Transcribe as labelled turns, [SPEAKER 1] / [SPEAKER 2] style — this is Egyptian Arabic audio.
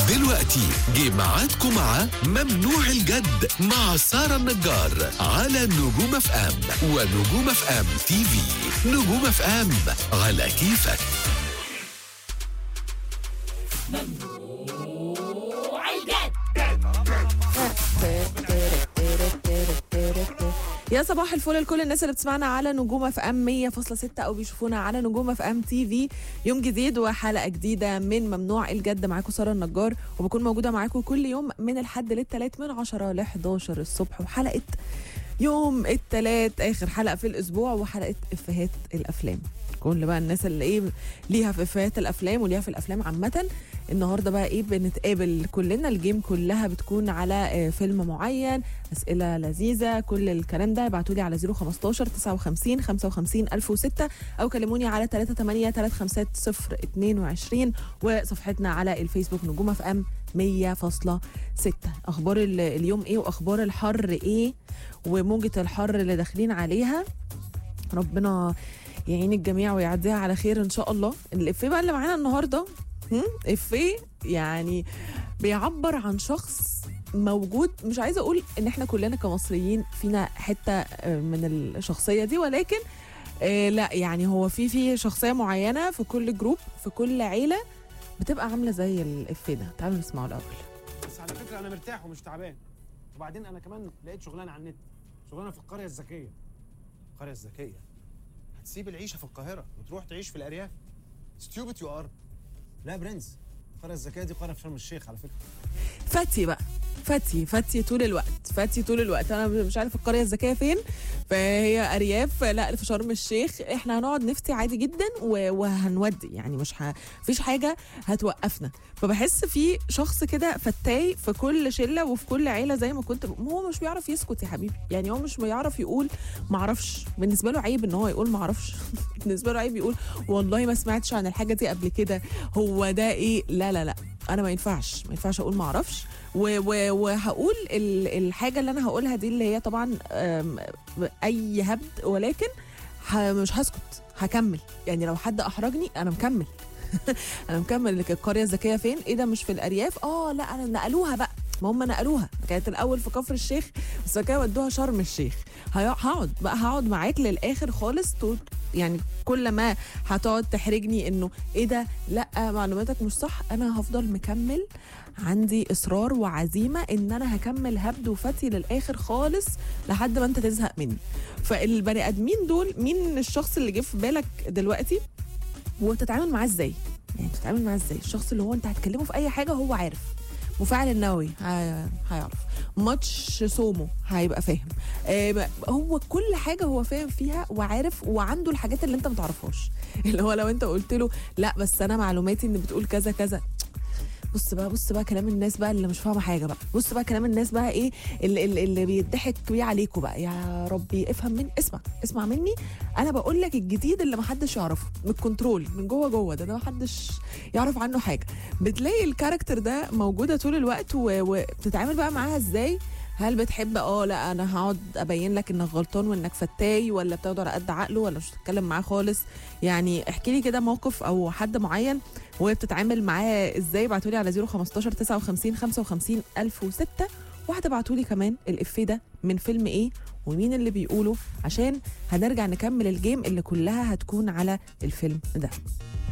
[SPEAKER 1] دلوقتي جه ميعادكم مع ممنوع الجد مع سارة النجار على نجوم اف ام ونجوم اف ام تي في نجوم اف ام على كيفك
[SPEAKER 2] يا صباح الفل لكل الناس اللي بتسمعنا على نجوم اف ام 100.6 او بيشوفونا على نجوم اف ام تي في يوم جديد وحلقه جديده من ممنوع الجد معاكم ساره النجار وبكون موجوده معاكم كل يوم من الحد للثلاث من 10 ل 11 الصبح وحلقه يوم الثلاث اخر حلقه في الاسبوع وحلقه افيهات الافلام كل بقى الناس اللي ايه ليها في افيهات الافلام وليها في الافلام عامه النهارده بقى ايه بنتقابل كلنا الجيم كلها بتكون على آه، فيلم معين اسئله لذيذه كل الكلام ده ابعتوا لي على 015 59 55 1006 او كلموني على 38 350 22 وصفحتنا على الفيسبوك نجوم اف ام 100.6 اخبار ال- اليوم ايه واخبار الحر ايه وموجه الحر اللي داخلين عليها ربنا يعين الجميع ويعديها على خير ان شاء الله الافيه بقى اللي معانا النهارده هم؟ افيه يعني بيعبر عن شخص موجود مش عايزه اقول ان احنا كلنا كمصريين فينا حته آه، من الشخصيه دي ولكن آه لا يعني هو في في شخصيه معينه في كل جروب في كل عيله بتبقى عامله زي الافيه ده تعالوا نسمعه الاول
[SPEAKER 3] بس على فكره انا مرتاح ومش تعبان وبعدين انا كمان لقيت شغلانه على النت شغلانه في القريه الذكيه
[SPEAKER 4] القرية الذكية هتسيب العيشة في القاهرة وتروح تعيش في الأرياف ستيوبت يو ار
[SPEAKER 3] لا يا برنس القريه الذكيه دي قريه في شرم الشيخ على فكره
[SPEAKER 2] فتي بقى فتي فتي طول الوقت فتي طول الوقت انا مش عارف القريه الذكيه فين فهي ارياف لا في شرم الشيخ احنا هنقعد نفتي عادي جدا و- وهنودي يعني مش ه... فيش حاجه هتوقفنا فبحس في شخص كده فتاي في كل شله وفي كل عيله زي ما كنت ب... هو مش بيعرف يسكت يا حبيبي يعني هو مش بيعرف يقول معرفش بالنسبه له عيب ان هو يقول معرفش بالنسبه له عيب يقول والله ما سمعتش عن الحاجه دي قبل كده هو ده ايه لا لا لا انا ما ينفعش ما ينفعش اقول ما اعرفش و- و- وهقول ال- الحاجه اللي انا هقولها دي اللي هي طبعا أم، اي هبد ولكن ه- مش هسكت هكمل يعني لو حد احرجني انا مكمل انا مكمل لك القريه الذكيه فين ايه ده مش في الارياف اه لا انا نقلوها بقى ما هم نقلوها كانت الاول في كفر الشيخ بس بعد كده ودوها شرم الشيخ هي- هقعد بقى هقعد معاك للاخر خالص طول يعني كل ما هتقعد تحرجني انه ايه ده لا معلوماتك مش صح انا هفضل مكمل عندي اصرار وعزيمه ان انا هكمل هبد وفتي للاخر خالص لحد ما انت تزهق مني فالبني ادمين دول مين الشخص اللي جه في بالك دلوقتي وبتتعامل معاه ازاي يعني بتتعامل معاه ازاي الشخص اللي هو انت هتكلمه في اي حاجه هو عارف مفاعل النووي ه- هيعرف ماتش سومو هيبقى فاهم آه، هو كل حاجه هو فاهم فيها وعارف وعنده الحاجات اللي انت ما تعرفهاش اللي هو لو انت قلت له لا بس انا معلوماتي ان بتقول كذا كذا بص بقى بص بقى كلام الناس بقى اللي مش فاهمه حاجه بقى بص بقى كلام الناس بقى ايه اللي, اللي, اللي بيضحك بيه عليكم بقى يا ربي افهم مني اسمع اسمع مني انا بقول لك الجديد اللي محدش يعرفه من الكنترول من جوه جوه ده ده محدش يعرف عنه حاجه بتلاقي الكاركتر ده موجوده طول الوقت و- وبتتعامل بقى معاها ازاي هل بتحب اه لا انا هقعد ابين لك انك غلطان وانك فتاي ولا بتاخده على قد عقله ولا مش بتتكلم معاه خالص يعني احكي لي كده موقف او حد معين وهي بتتعامل معاه ازاي ابعتوا لي على 015 59 55 1006 وهتبعتوا لي كمان الافيه ده من فيلم ايه ومين اللي بيقوله عشان هنرجع نكمل الجيم اللي كلها هتكون على الفيلم ده